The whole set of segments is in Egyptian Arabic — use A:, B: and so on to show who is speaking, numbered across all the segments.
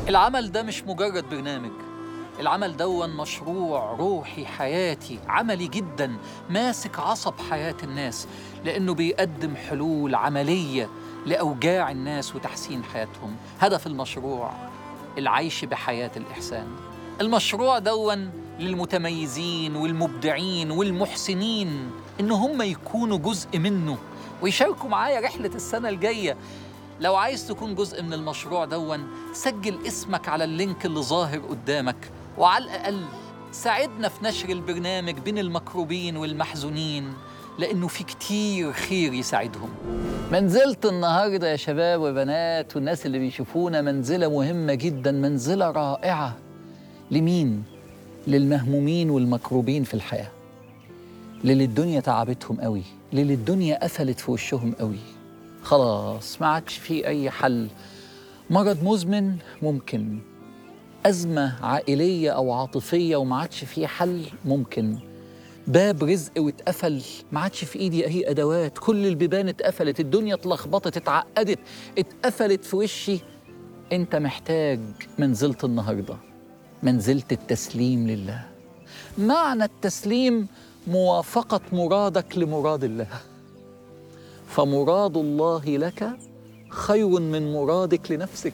A: العمل ده مش مجرد برنامج العمل دون مشروع روحي حياتي عملي جدا ماسك عصب حياة الناس لأنه بيقدم حلول عملية لأوجاع الناس وتحسين حياتهم هدف المشروع العيش بحياة الإحسان المشروع دون للمتميزين والمبدعين والمحسنين إن هم يكونوا جزء منه ويشاركوا معايا رحلة السنة الجاية لو عايز تكون جزء من المشروع دون سجل اسمك على اللينك اللي ظاهر قدامك وعلى الأقل ساعدنا في نشر البرنامج بين المكروبين والمحزونين لأنه في كتير خير يساعدهم منزلة النهاردة يا شباب وبنات والناس اللي بيشوفونا منزلة مهمة جدا منزلة رائعة لمين؟ للمهمومين والمكروبين في الحياة للي الدنيا تعبتهم قوي للي الدنيا قفلت في وشهم قوي خلاص ما عادش في أي حل مرض مزمن ممكن أزمة عائلية أو عاطفية وما عادش في حل ممكن باب رزق واتقفل ما عادش في ايدي اي ادوات كل البيبان اتقفلت الدنيا اتلخبطت اتعقدت اتقفلت في وشي انت محتاج منزلة النهارده منزلة التسليم لله معنى التسليم موافقة مرادك لمراد الله فمراد الله لك خير من مرادك لنفسك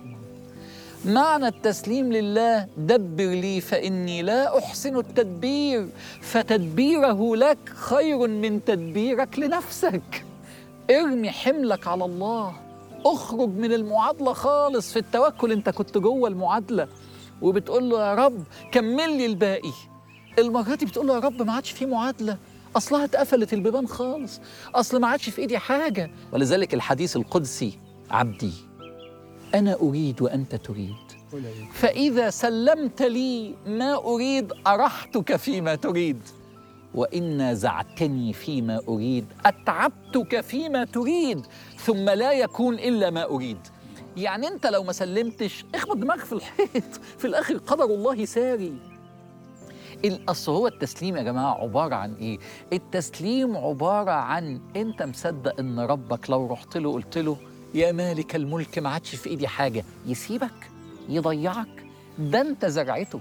A: معنى التسليم لله دبر لي فإني لا أحسن التدبير فتدبيره لك خير من تدبيرك لنفسك ارمي حملك على الله اخرج من المعادلة خالص في التوكل انت كنت جوه المعادلة وبتقول له يا رب كمل لي الباقي المرة دي بتقول له يا رب ما عادش في معادلة أصلها اتقفلت البيبان خالص أصل ما عادش في إيدي حاجة ولذلك الحديث القدسي عبدي أنا أريد وأنت تريد فإذا سلمت لي ما أريد أرحتك فيما تريد وإن نازعتني فيما أريد أتعبتك فيما تريد ثم لا يكون إلا ما أريد يعني أنت لو ما سلمتش اخبط دماغك في الحيط في الآخر قدر الله ساري الأصل هو التسليم يا جماعة عبارة عن إيه؟ التسليم عبارة عن أنت مصدق إن ربك لو رحت له قلت له يا مالك الملك ما عادش في إيدي حاجة يسيبك يضيعك ده أنت زرعته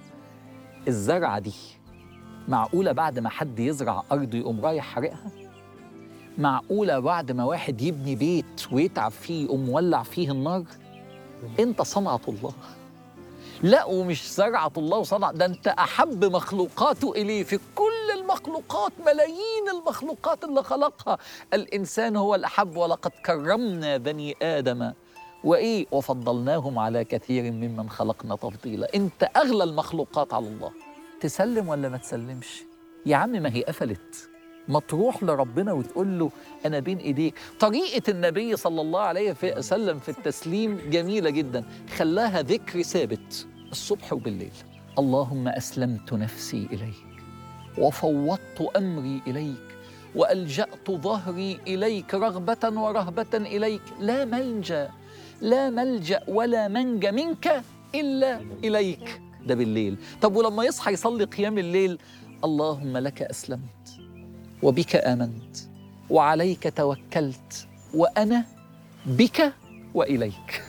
A: الزرعة دي معقولة بعد ما حد يزرع أرض يقوم رايح حرقها؟ معقولة بعد ما واحد يبني بيت ويتعب فيه يقوم مولع فيه النار؟ أنت صنعة الله لا ومش زرعة الله وصنع ده أنت أحب مخلوقاته إليه في كل المخلوقات ملايين المخلوقات اللي خلقها الإنسان هو الأحب ولقد كرمنا بني آدم وإيه وفضلناهم على كثير ممن خلقنا تفضيلا أنت أغلى المخلوقات على الله تسلم ولا ما تسلمش يا عم ما هي قفلت ما تروح لربنا وتقول له أنا بين إيديك طريقة النبي صلى الله عليه وسلم في التسليم جميلة جدا خلاها ذكر ثابت الصبح وبالليل اللهم أسلمت نفسي إليك وفوضت أمري إليك وألجأت ظهري إليك رغبة ورهبة إليك لا ملجأ لا ملجأ ولا منجى منك إلا إليك ده بالليل طب ولما يصحى يصلي قيام الليل اللهم لك أسلمت وبك آمنت وعليك توكلت وأنا بك وإليك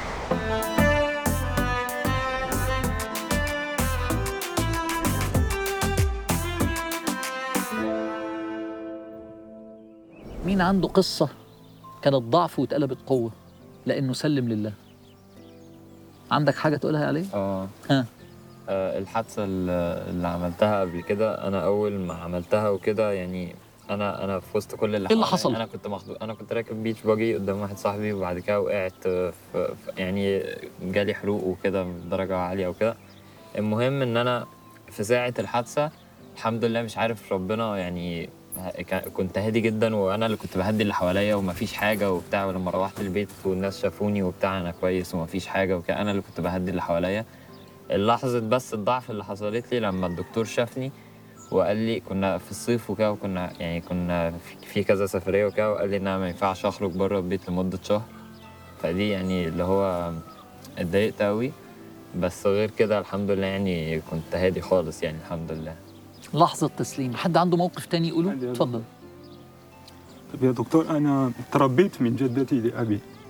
A: مين عنده قصة كانت ضعف واتقلبت قوة لأنه سلم لله عندك حاجة تقولها عليه؟
B: اه
A: ها
B: آه، الحادثة اللي اللي عملتها قبل كده أنا أول ما عملتها وكده يعني أنا أنا في وسط كل اللي
A: إيه اللي
B: حواليا،
A: حصل؟
B: أنا كنت مخدوع أنا كنت راكب بيتش باجي قدام واحد صاحبي وبعد كده وقعت آه، في في- يعني جالي حروق وكده من درجة عالية وكده المهم إن أنا في ساعة الحادثة الحمد لله مش عارف ربنا يعني ه- كا- كنت هادي جدا وانا اللي كنت بهدي اللي حواليا ومفيش حاجه وبتاع ولما روحت البيت والناس شافوني وبتاع انا كويس ومفيش حاجه وكده انا اللي كنت بهدي اللي حواليا لحظة بس الضعف اللي حصلت لي لما الدكتور شافني وقال لي كنا في الصيف وكده وكنا يعني كنا في- في كذا سفرية وكده وقال لي إن أنا ما ينفعش أخرج بره البيت لمدة شهر فدي يعني اللي هو اتضايقت أوي بس غير كده الحمد لله يعني كنت هادي خالص يعني الحمد لله
A: لحظة تسليم حد عنده موقف تاني يقوله؟
C: عندي-
A: اتفضل
C: طب يا دكتور أنا تربيت من جدتي لأبي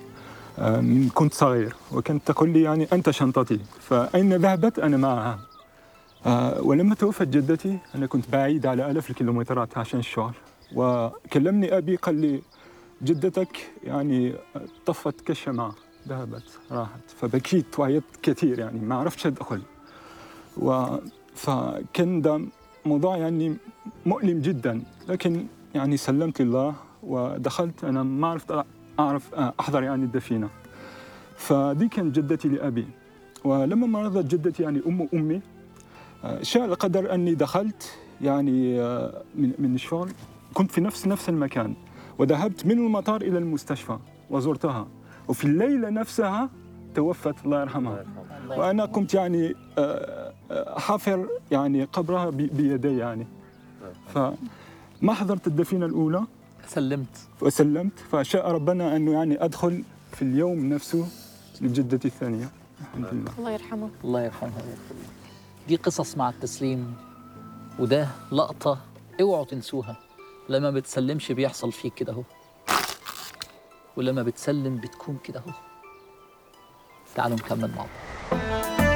C: آه، من كنت صغير وكانت تقول لي يعني أنت شنطتي فأين ذهبت أنا معها آه، ولما توفت جدتي أنا كنت بعيد على آلاف الكيلومترات عشان الشغل وكلمني أبي قال لي جدتك يعني طفت كالشمعة ذهبت راحت فبكيت وعيطت كثير يعني ما عرفتش أدخل و فكان ده موضوع يعني مؤلم جدا لكن يعني سلمت لله ودخلت أنا ما عرفت أعرف أحضر يعني الدفينة فدي كانت جدتي لأبي ولما مرضت جدتي يعني أم أمي آه، شاء القدر أني دخلت يعني آه، من من الشغل كنت في نفس نفس المكان وذهبت من المطار إلى المستشفى وزرتها وفي الليلة نفسها توفت الله يرحمها وأنا كنت يعني آه، آه، حافر يعني قبرها ب- بيدي يعني فما حضرت الدفينة الأولى
A: سلمت
C: وسلمت فشاء ربنا أنه يعني أدخل في اليوم نفسه لجدتي الثانية الحمد لله
D: الله يرحمه
A: الله يرحمها دي قصص مع التسليم وده لقطة اوعوا تنسوها لما بتسلمش بيحصل فيك كده اهو ولما بتسلم بتكون كده اهو تعالوا نكمل مع بعض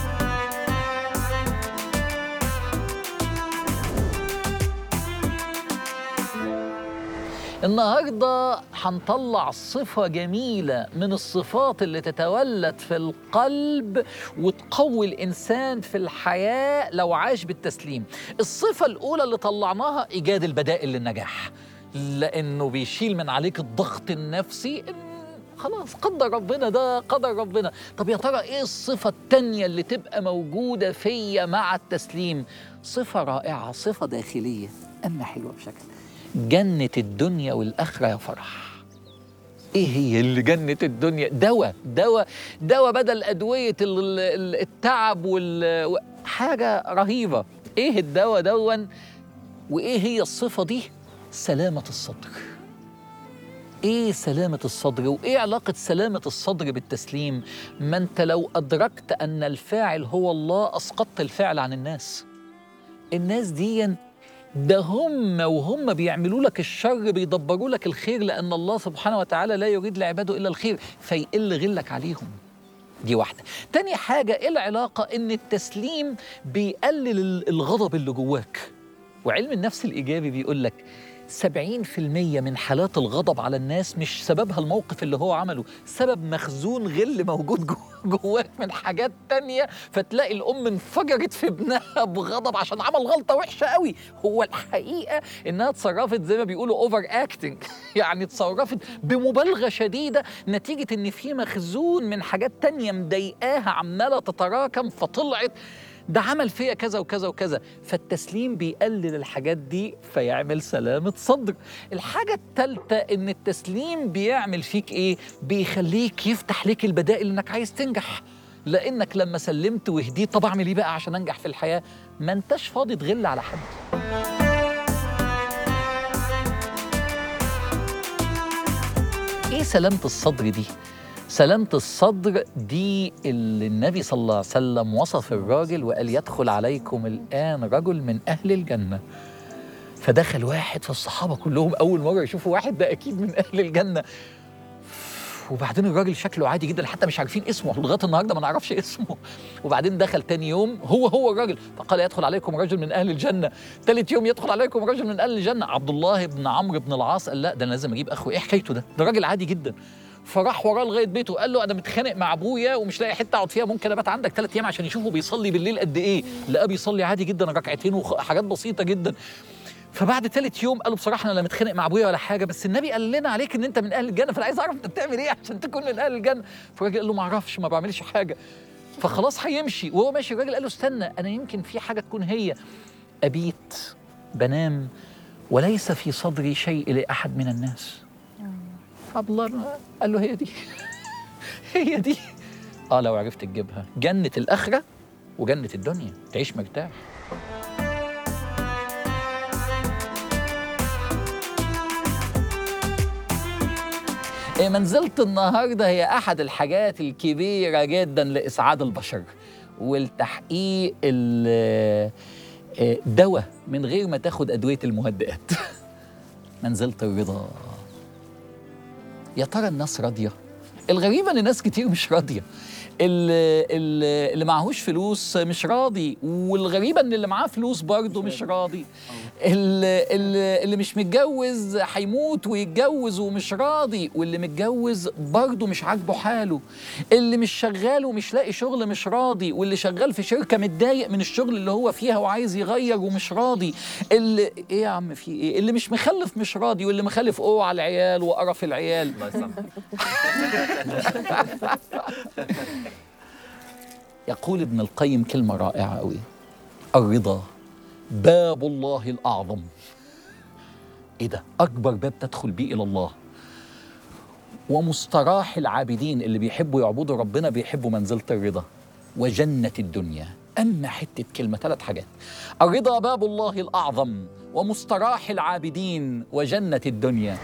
A: النهارده هنطلع صفة جميلة من الصفات اللي تتولد في القلب وتقوي الإنسان في الحياة لو عاش بالتسليم. الصفة الأولى اللي طلعناها إيجاد البدائل للنجاح. لأنه بيشيل من عليك الضغط النفسي إن خلاص قدر ربنا ده قدر ربنا طب يا ترى ايه الصفة التانية اللي تبقى موجودة فيا مع التسليم صفة رائعة صفة داخلية أما حلوة بشكل جنة الدنيا والآخرة يا فرح ايه هي اللي جنة الدنيا دواء دواء دواء بدل أدوية ال- ال- التعب وال و- حاجة رهيبة ايه الدواء دون وايه هي الصفة دي سلامة الصدر ايه سلامة الصدر وايه علاقة سلامة الصدر بالتسليم ما انت لو ادركت ان الفاعل هو الله اسقطت الفعل عن الناس الناس دي ده هم وهم بيعملوا لك الشر بيدبروا لك الخير لان الله سبحانه وتعالى لا يريد لعباده الا الخير فيقل غلك عليهم دي واحدة تاني حاجة ايه العلاقة ان التسليم بيقلل ال- الغضب اللي جواك وعلم النفس الإيجابي بيقول لك 70% من حالات الغضب على الناس مش سببها الموقف اللي هو عمله سبب مخزون غل موجود جو- جواك من حاجات تانية فتلاقي الأم انفجرت في ابنها بغضب عشان عمل غلطة وحشة قوي هو الحقيقة إنها اتصرفت زي ما بيقولوا اوفر اكتنج يعني اتصرفت بمبالغة شديدة نتيجة إن في مخزون من حاجات تانية مضايقاها عمالة تتراكم فطلعت ده عمل فيا كذا وكذا وكذا فالتسليم بيقلل الحاجات دي فيعمل سلامة صدر الحاجة التالتة ان التسليم بيعمل فيك ايه بيخليك يفتح ليك البدائل انك عايز تنجح لانك لما سلمت وهديت طب اعمل ايه بقى عشان انجح في الحياة ما انتش فاضي تغل على حد ايه سلامة الصدر دي سلامة الصدر دي اللي النبي صلى الله عليه وسلم وصف الراجل وقال يدخل عليكم الآن رجل من أهل الجنة فدخل واحد فالصحابة كلهم أول مرة يشوفوا واحد ده أكيد من أهل الجنة وبعدين الراجل شكله عادي جدا حتى مش عارفين اسمه لغايه النهارده ما نعرفش اسمه وبعدين دخل تاني يوم هو هو الراجل فقال يدخل عليكم رجل من اهل الجنه ثالث يوم يدخل عليكم رجل من اهل الجنه عبد الله بن عمرو بن العاص قال لا ده انا لازم اجيب اخوه ايه حكايته ده ده راجل عادي جدا فراح وراه لغايه بيته قال له انا متخانق مع ابويا ومش لاقي حته اقعد فيها ممكن ابات عندك ثلاث ايام عشان يشوفه بيصلي بالليل قد ايه لقاه بيصلي عادي جدا ركعتين وحاجات بسيطه جدا فبعد ثالث يوم قالوا بصراحه انا لا متخانق مع ابويا ولا حاجه بس النبي قال لنا عليك ان انت من اهل الجنه فانا عايز اعرف انت بتعمل ايه عشان تكون من اهل الجنه فالراجل قال له ما اعرفش ما بعملش حاجه فخلاص هيمشي وهو ماشي الراجل قال له استنى انا يمكن في حاجه تكون هي ابيت بنام وليس في صدري شيء لاحد من الناس عبد الله قال له هي دي هي دي اه لو عرفت تجيبها جنه الاخره وجنه الدنيا تعيش مرتاح إيه، منزلة النهاردة هي أحد الحاجات الكبيرة جدا لإسعاد البشر والتحقيق ال- آه، دواء من غير ما تاخد أدوية المهدئات منزلة الرضا يا ترى الناس راضية الغريبة ان ناس كتير مش راضية اللي, اللي اللي معهوش فلوس مش راضي والغريبة ان اللي معاه فلوس برضه مش راضي اللي, اللي, اللي مش متجوز هيموت ويتجوز ومش راضي واللي متجوز برضه مش عاجبه حاله اللي مش شغال ومش لاقي شغل مش راضي واللي شغال في شركة متضايق من الشغل اللي هو فيها وعايز يغير ومش راضي اللي ايه يا عم في ايه اللي مش مخلف مش راضي واللي مخلف اوعى العيال وقرف العيال
B: الله يسامحك
A: يقول ابن القيم كلمة رائعة قوي الرضا باب الله الأعظم إيه ده؟ أكبر باب تدخل بيه إلى الله ومستراح العابدين اللي بيحبوا يعبدوا ربنا بيحبوا منزلة الرضا وجنة الدنيا أما حتة كلمة ثلاث حاجات الرضا باب الله الأعظم ومستراح العابدين وجنة الدنيا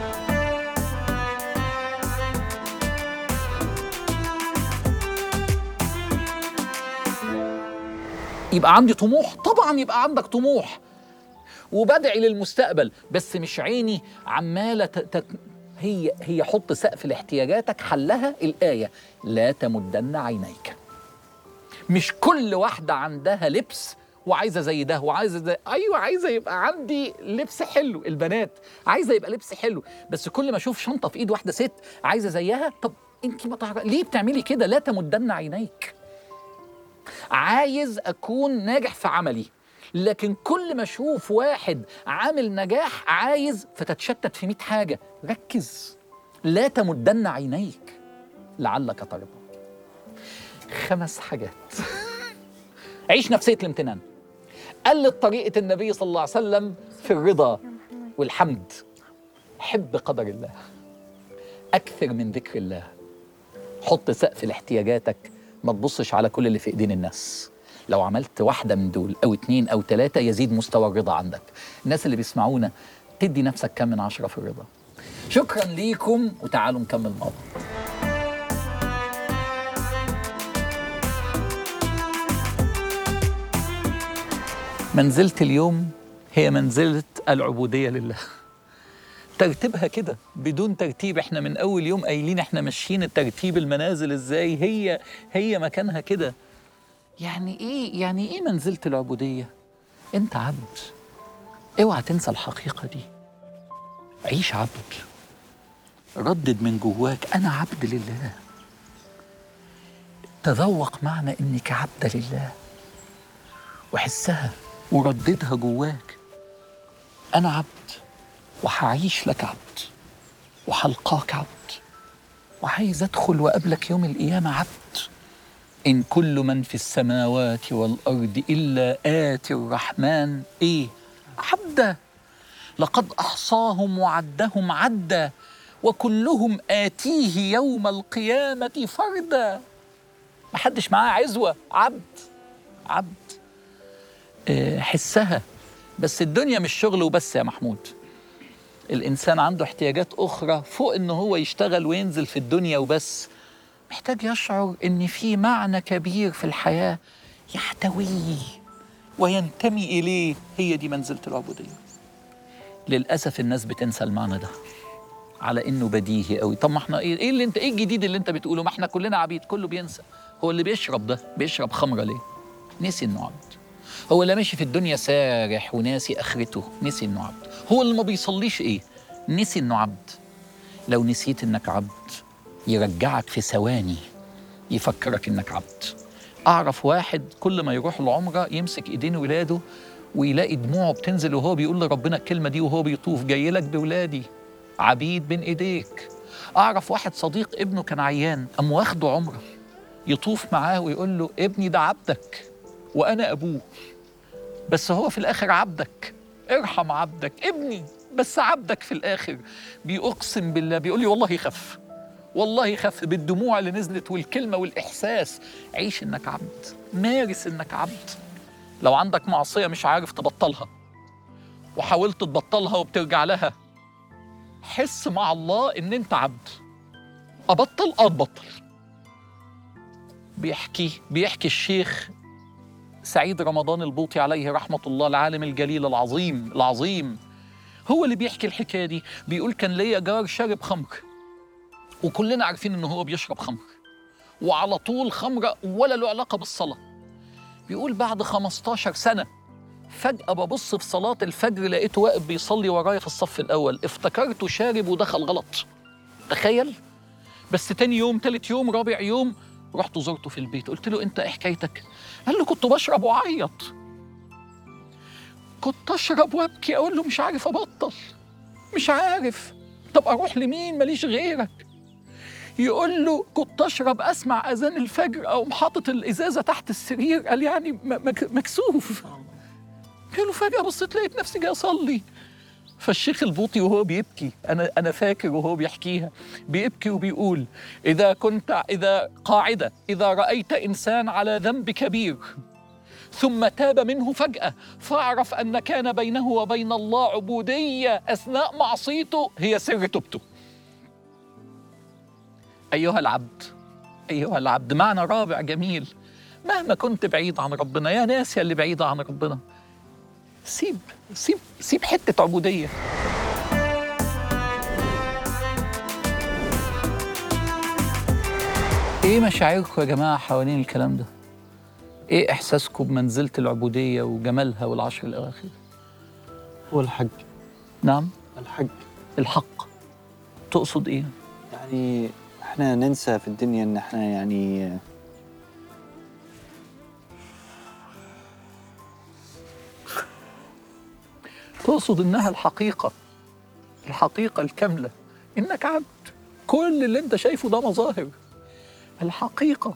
A: يبقى عندي طموح طبعا يبقى عندك طموح وبدعي للمستقبل بس مش عيني عماله ت... ت... هي هي حط سقف لاحتياجاتك حلها الايه لا تمدن عينيك مش كل واحده عندها لبس وعايزه زي ده وعايزه زي ايوه عايزه يبقى عندي لبس حلو البنات عايزه يبقى لبس حلو بس كل ما اشوف شنطه في ايد واحده ست عايزه زيها طب انت ما تعرف ليه بتعملي كده لا تمدن عينيك عايز اكون ناجح في عملي لكن كل ما اشوف واحد عامل نجاح عايز فتتشتت في 100 حاجه ركز لا تمدن عينيك لعلك ترضى خمس حاجات عيش نفسيه الامتنان قلد طريقه النبي صلى الله عليه وسلم في الرضا والحمد حب قدر الله اكثر من ذكر الله حط سقف لاحتياجاتك ما تبصش على كل اللي في ايدين الناس لو عملت واحده من دول او اتنين او تلاته يزيد مستوى الرضا عندك الناس اللي بيسمعونا تدي نفسك كم من عشرة في الرضا شكرا ليكم وتعالوا نكمل مع بعض منزلة اليوم هي منزلة العبودية لله ترتيبها كده بدون ترتيب احنا من اول يوم قايلين احنا ماشيين الترتيب المنازل ازاي هي هي مكانها كده يعني ايه يعني ايه منزله العبوديه انت عبد اوعى تنسى الحقيقه دي عيش عبد ردد من جواك انا عبد لله تذوق معنى انك عبد لله وحسها ورددها جواك انا عبد وهعيش لك عبد وهلقاك عبد وعايز ادخل وقابلك يوم القيامه عبد ان كل من في السماوات والارض الا اتي الرحمن ايه عبدا لقد احصاهم وعدهم عدا وكلهم اتيه يوم القيامه فردا محدش معاه عزوه عبد عبد آه، حسها بس الدنيا مش شغل وبس يا محمود الإنسان عنده احتياجات أخرى فوق إن هو يشتغل وينزل في الدنيا وبس محتاج يشعر إن في معنى كبير في الحياة يحتويه وينتمي إليه هي دي منزلة العبودية للأسف الناس بتنسى المعنى ده على إنه بديهي قوي طب ما احنا إيه إيه اللي أنت إيه الجديد اللي أنت بتقوله ما احنا كلنا عبيد كله بينسى هو اللي بيشرب ده بيشرب خمرة ليه نسي إنه عبد هو اللي ماشي في الدنيا سارح وناسي اخرته نسي انه عبد هو اللي ما بيصليش ايه نسي انه عبد لو نسيت انك عبد يرجعك في ثواني يفكرك انك عبد اعرف واحد كل ما يروح العمره يمسك ايدين ولاده ويلاقي دموعه بتنزل وهو بيقول لربنا الكلمه دي وهو بيطوف جاي لك بولادي عبيد بين ايديك اعرف واحد صديق ابنه كان عيان قام واخده عمره يطوف معاه ويقول له ابني ده عبدك وانا ابوه بس هو في الاخر عبدك ارحم عبدك ابني بس عبدك في الاخر بيقسم بالله بيقول لي والله خف والله خف بالدموع اللي نزلت والكلمه والاحساس عيش انك عبد مارس انك عبد لو عندك معصيه مش عارف تبطلها وحاولت تبطلها وبترجع لها حس مع الله ان انت عبد ابطل اه ابطل بيحكي بيحكي الشيخ سعيد رمضان البوطي عليه رحمة الله العالم الجليل العظيم العظيم هو اللي بيحكي الحكاية دي بيقول كان ليا جار شارب خمر وكلنا عارفين ان هو بيشرب خمر وعلى طول خمره ولا له علاقه بالصلاه بيقول بعد 15 سنه فجأة ببص في صلاة الفجر لقيته واقف بيصلي ورايا في الصف الأول افتكرته شارب ودخل غلط تخيل بس تاني يوم تالت يوم رابع يوم رحت زرته في البيت قلت له انت ايه حكايتك قال له كنت بشرب واعيط كنت اشرب وابكي اقول له مش عارف ابطل مش عارف طب اروح لمين ماليش غيرك يقول له كنت اشرب اسمع اذان الفجر او حاطط الازازه تحت السرير قال يعني م- مك- مكسوف قال له فجاه بصيت لقيت نفسي جاي اصلي فالشيخ البوطي وهو بيبكي انا انا فاكر وهو بيحكيها بيبكي وبيقول اذا كنت اذا قاعده اذا رايت انسان على ذنب كبير ثم تاب منه فجاه فاعرف ان كان بينه وبين الله عبوديه اثناء معصيته هي سر توبته ايها العبد ايها العبد معنى رابع جميل مهما كنت بعيد عن ربنا يا ناس يا اللي بعيده عن ربنا سيب سيب سيب حته عبوديه ايه مشاعركم يا جماعه حوالين الكلام ده ايه احساسكم بمنزله العبوديه وجمالها والعشر الاواخر
D: هو الحق
A: نعم
D: الحق
A: الحق تقصد ايه
D: يعني احنا ننسى في الدنيا ان احنا يعني
A: تقصد انها الحقيقه الحقيقه الكامله انك عبد كل اللي انت شايفه ده مظاهر الحقيقه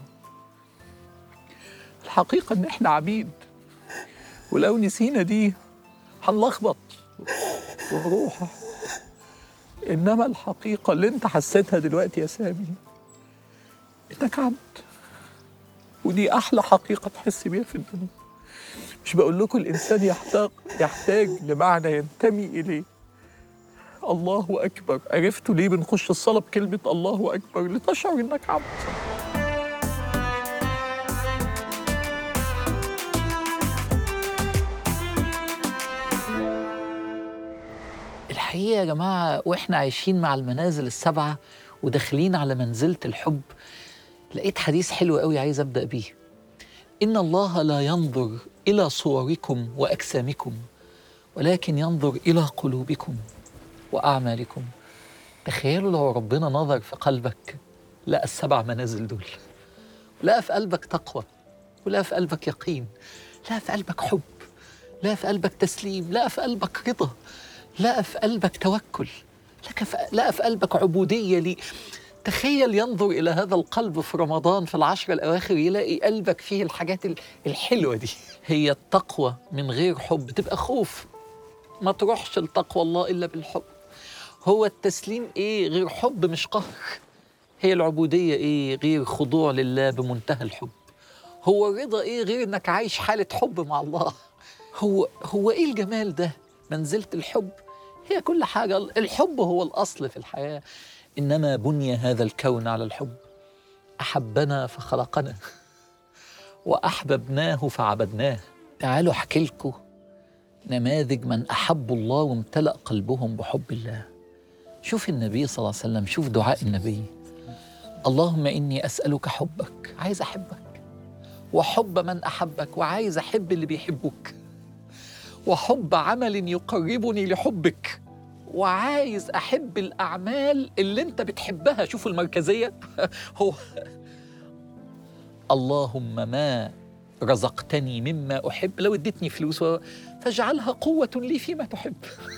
A: الحقيقه ان احنا عبيد ولو نسينا دي هنلخبط ونروح انما الحقيقه اللي انت حسيتها دلوقتي يا سامي انك عبد ودي احلى حقيقه تحس بيها في الدنيا مش بقول لكم الانسان يحتاج يحتاج لمعنى ينتمي اليه الله اكبر عرفتوا ليه بنخش الصلاه بكلمه الله اكبر لتشعر انك عبد الحقيقه يا جماعه واحنا عايشين مع المنازل السبعه وداخلين على منزله الحب لقيت حديث حلو قوي عايز ابدا بيه إن الله لا ينظر إلى صوركم وأجسامكم ولكن ينظر إلى قلوبكم وأعمالكم تخيلوا لو ربنا نظر في قلبك لقى السبع منازل دول لقى في قلبك تقوى ولقى في قلبك يقين لقى في قلبك حب لقى في قلبك تسليم لقى في قلبك رضا لقى في قلبك توكل لقى في, لقى في قلبك عبودية لي تخيل ينظر إلى هذا القلب في رمضان في العشر الأواخر يلاقي قلبك فيه الحاجات ال- الحلوة دي هي التقوى من غير حب تبقى خوف ما تروحش لتقوى الله إلا بالحب هو التسليم إيه غير حب مش قهر هي العبودية إيه غير خضوع لله بمنتهى الحب هو الرضا إيه غير إنك عايش حالة حب مع الله هو هو إيه الجمال ده منزلة الحب هي كل حاجة الحب هو الأصل في الحياة إنما بني هذا الكون على الحب أحبنا فخلقنا وأحببناه فعبدناه تعالوا أحكي لكم نماذج من أحبوا الله وامتلأ قلبهم بحب الله شوف النبي صلى الله عليه وسلم شوف دعاء النبي اللهم إني أسألك حبك عايز أحبك وحب من أحبك وعايز أحب اللي بيحبوك وحب عمل يقربني لحبك وعايز احب الاعمال اللي انت بتحبها شوفوا المركزيه هو اللهم ما رزقتني مما احب لو اديتني فلوس و- فاجعلها قوه لي فيما تحب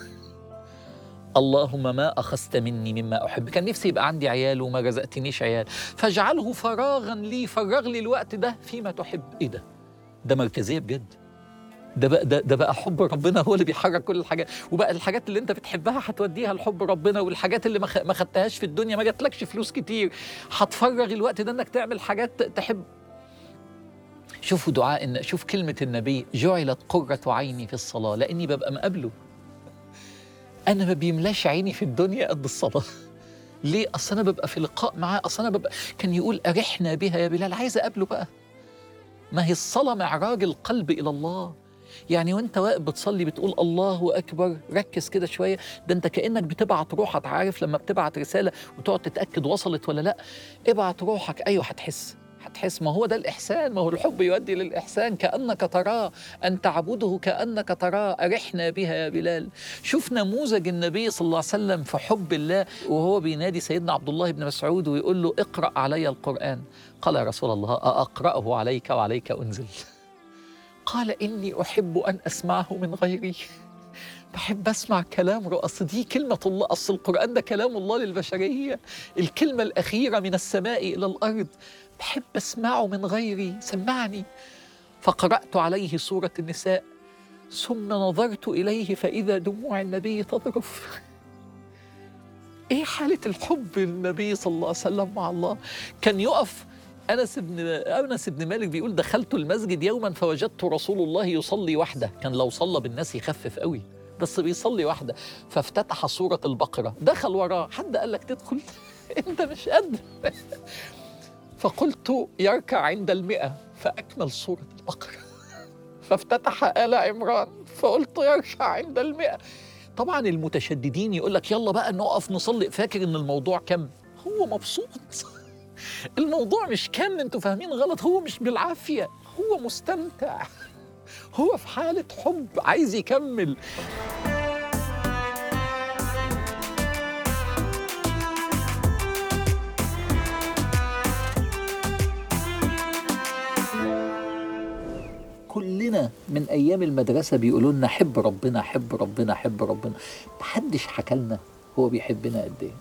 A: اللهم ما اخذت مني مما احب كان نفسي يبقى عندي عيال وما رزقتنيش عيال فاجعله فراغا لي فرغ لي الوقت ده فيما تحب ايه ده ده مركزيه بجد ده بقى ده, ده بقى حب ربنا هو اللي بيحرك كل الحاجات وبقى الحاجات اللي انت بتحبها هتوديها لحب ربنا والحاجات اللي ما خ- ما خدتهاش في الدنيا ما جاتلكش فلوس كتير هتفرغ الوقت ده انك تعمل حاجات تحب شوفوا دعاء إن شوف كلمة النبي جعلت قرة عيني في الصلاة لأني ببقى مقابله أنا ما بيملاش عيني في الدنيا قد الصلاة ليه؟ أصل أنا ببقى في لقاء معاه أصل أنا ببقى كان يقول أرحنا بها يا بلال عايز أقابله بقى ما هي الصلاة معراج القلب إلى الله يعني وانت واقف بتصلي بتقول الله اكبر ركز كده شويه ده انت كانك بتبعت روحك عارف لما بتبعت رساله وتقعد تتاكد وصلت ولا لا ابعت روحك ايوه هتحس هتحس ما هو ده الإحسان ما هو الحب يؤدي للإحسان كأنك تراه أن تعبده كأنك تراه أرحنا بها يا بلال شوف نموذج النبي صلى الله عليه وسلم في حب الله وهو بينادي سيدنا عبد الله بن مسعود ويقول له اقرأ علي القرآن قال يا رسول الله أقرأه عليك وعليك أنزل قال إني أحب أن أسمعه من غيري بحب اسمع كلام اصل دي كلمه الله اصل القران ده كلام الله للبشريه الكلمه الاخيره من السماء الى الارض بحب اسمعه من غيري سمعني فقرات عليه سوره النساء ثم نظرت اليه فاذا دموع النبي تذرف ايه حاله الحب للنبي صلى الله عليه وسلم مع الله كان يقف انس بن انس بن مالك بيقول دخلت المسجد يوما فوجدت رسول الله يصلي وحده كان لو صلى بالناس يخفف قوي بس بيصلي وحده فافتتح سوره البقره دخل وراه حد قال لك تدخل انت مش قد فقلت يركع عند المئة فأكمل سورة البقرة فافتتح آل عمران فقلت يركع عند المئة طبعا المتشددين يقول لك يلا بقى نقف نصلي فاكر ان الموضوع كم هو مبسوط الموضوع مش كم انتوا فاهمين غلط هو مش بالعافية هو مستمتع هو في حالة حب عايز يكمل كلنا من ايام المدرسه بيقولوا لنا حب ربنا حب ربنا حب ربنا محدش حكى لنا هو بيحبنا قد ايه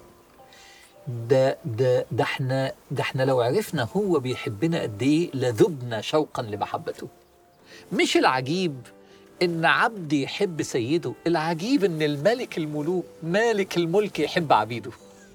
A: ده ده ده احنا ده احنا لو عرفنا هو بيحبنا قد ايه لذبنا شوقا لمحبته مش العجيب ان عبد يحب سيده العجيب ان الملك الملوك مالك الملك يحب عبيده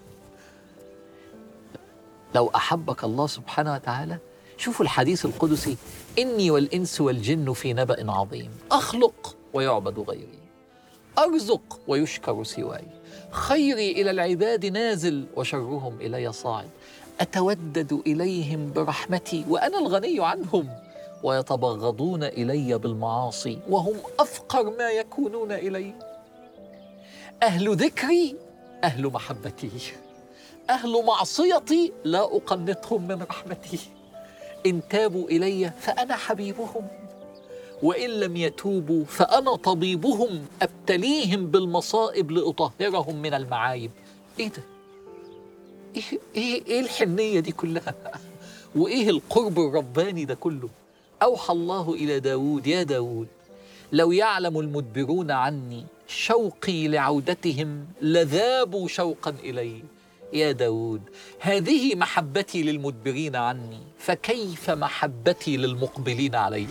A: لو احبك الله سبحانه وتعالى شوفوا الحديث القدسي إني والإنس والجن في نبأ عظيم أخلق ويعبد غيري أرزق ويشكر سواي خيري إلى العباد نازل وشرهم إلي صاعد أتودد إليهم برحمتي وأنا الغني عنهم ويتبغضون إلي بالمعاصي وهم أفقر ما يكونون إلي أهل ذكري أهل محبتي أهل معصيتي لا أقنطهم من رحمتي إن تابوا إلي فأنا حبيبهم وإن لم يتوبوا فأنا طبيبهم أبتليهم بالمصائب لأطهرهم من المعايب إيه ده؟ إيه, إيه, إيه الحنية دي كلها؟ وإيه القرب الرباني ده كله؟ أوحى الله إلى داود يا داود لو يعلم المدبرون عني شوقي لعودتهم لذابوا شوقا إلي يا داود هذه محبتي للمدبرين عني فكيف محبتي للمقبلين علي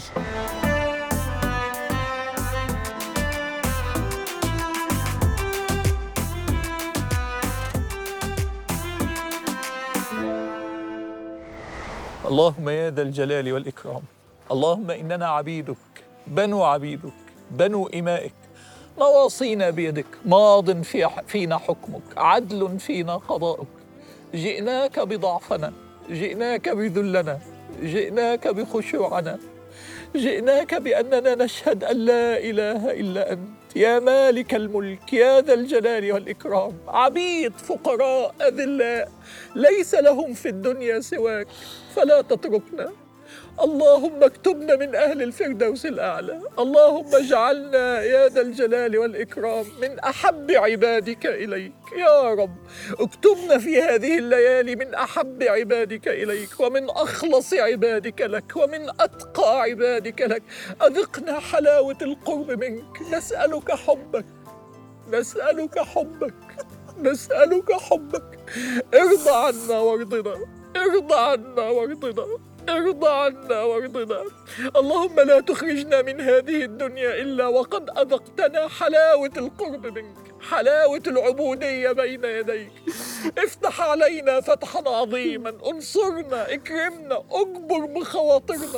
A: اللهم يا ذا الجلال والإكرام اللهم إننا عبيدك بنو عبيدك بنو إمائك نواصينا بيدك ماض في فينا حكمك عدل فينا قضاؤك جئناك بضعفنا جئناك بذلنا جئناك بخشوعنا جئناك بأننا نشهد أن لا إله إلا أنت يا مالك الملك يا ذا الجلال والإكرام عبيد فقراء أذلاء ليس لهم في الدنيا سواك فلا تتركنا اللهم اكتبنا من أهل الفردوس الأعلى اللهم اجعلنا يا ذا الجلال والإكرام من أحب عبادك إليك يا رب اكتبنا في هذه الليالي من أحب عبادك إليك ومن أخلص عبادك لك ومن أتقى عبادك لك أذقنا حلاوة القرب منك نسألك حبك نسألك حبك نسألك حبك ارضى عنا وارضنا ارضى عنا وارضنا ارضى عنا وارضنا اللهم لا تخرجنا من هذه الدنيا الا وقد اذقتنا حلاوه القرب منك حلاوه العبوديه بين يديك افتح علينا فتحا عظيما انصرنا اكرمنا اجبر بخواطرنا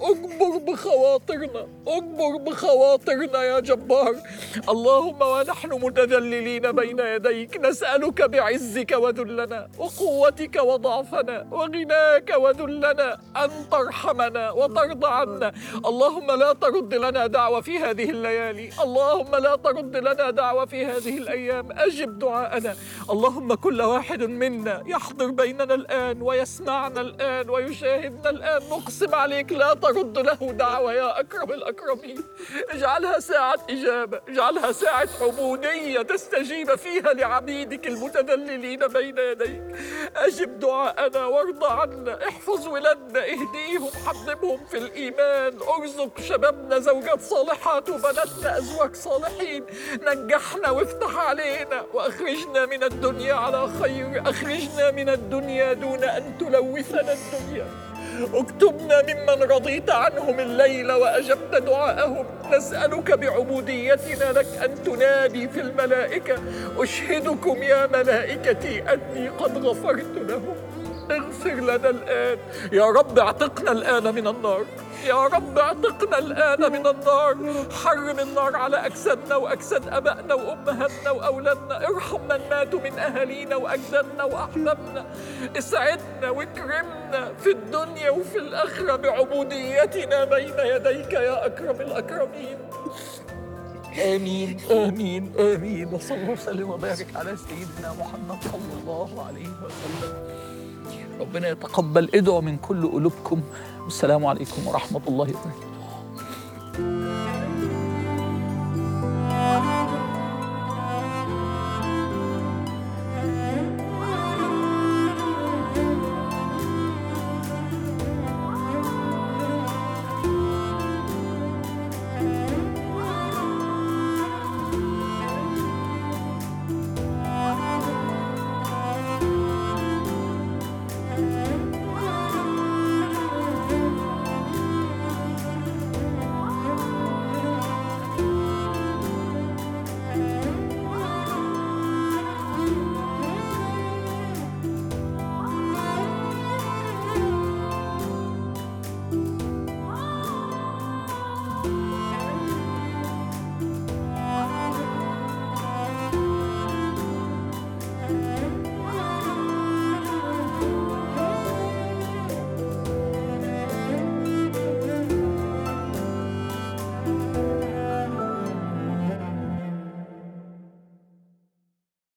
A: اجبر بخواطرنا اجبر بخواطرنا يا جبار اللهم ونحن متذللين بين يديك نسألك بعزك وذلنا وقوتك وضعفنا وغناك وذلنا أن ترحمنا وترضى عنا اللهم لا ترد لنا دعوة في هذه الليالي اللهم لا ترد لنا دعوة في هذه الأيام أجب دعاءنا اللهم كل واحد منا يحضر بيننا الآن ويسمعنا الآن ويشاهدنا الآن نقسم عليك لا ترد له دعوة يا أكرم الأكرمين اجعلها ساعة إجابة اجعلها ساعة عبودية تستجيب فيها لعبيدك المتذللين بين يديك أجب دعاءنا وارضى عنا احفظ ولادنا اهديهم حببهم في الإيمان ارزق شبابنا زوجات صالحات وبناتنا أزواج صالحين نجحنا وافتح علينا وأخرجنا من الدنيا على خير أخرجنا من الدنيا دون أن تلوثنا الدنيا اكتبنا ممن رضيت عنهم الليل وأجبت دعاءهم نسألك بعبوديتنا لك أن تنادي في الملائكة أشهدكم يا ملائكتي أني قد غفرت لهم اغفر لنا الآن يا رب اعتقنا الآن من النار يا رب اعتقنا الآن من النار حرم النار على أجسادنا وأجساد أبائنا وأمهاتنا وأولادنا ارحم من ماتوا من أهالينا وأجدادنا وأحبابنا اسعدنا واكرمنا في الدنيا وفي الآخرة بعبوديتنا بين يديك يا أكرم الأكرمين آمين آمين آمين وصلى الله وسلم وبارك على سيدنا محمد صلى الله عليه وسلم ربنا يتقبل ادعوا من كل قلوبكم والسلام عليكم ورحمة الله وبركاته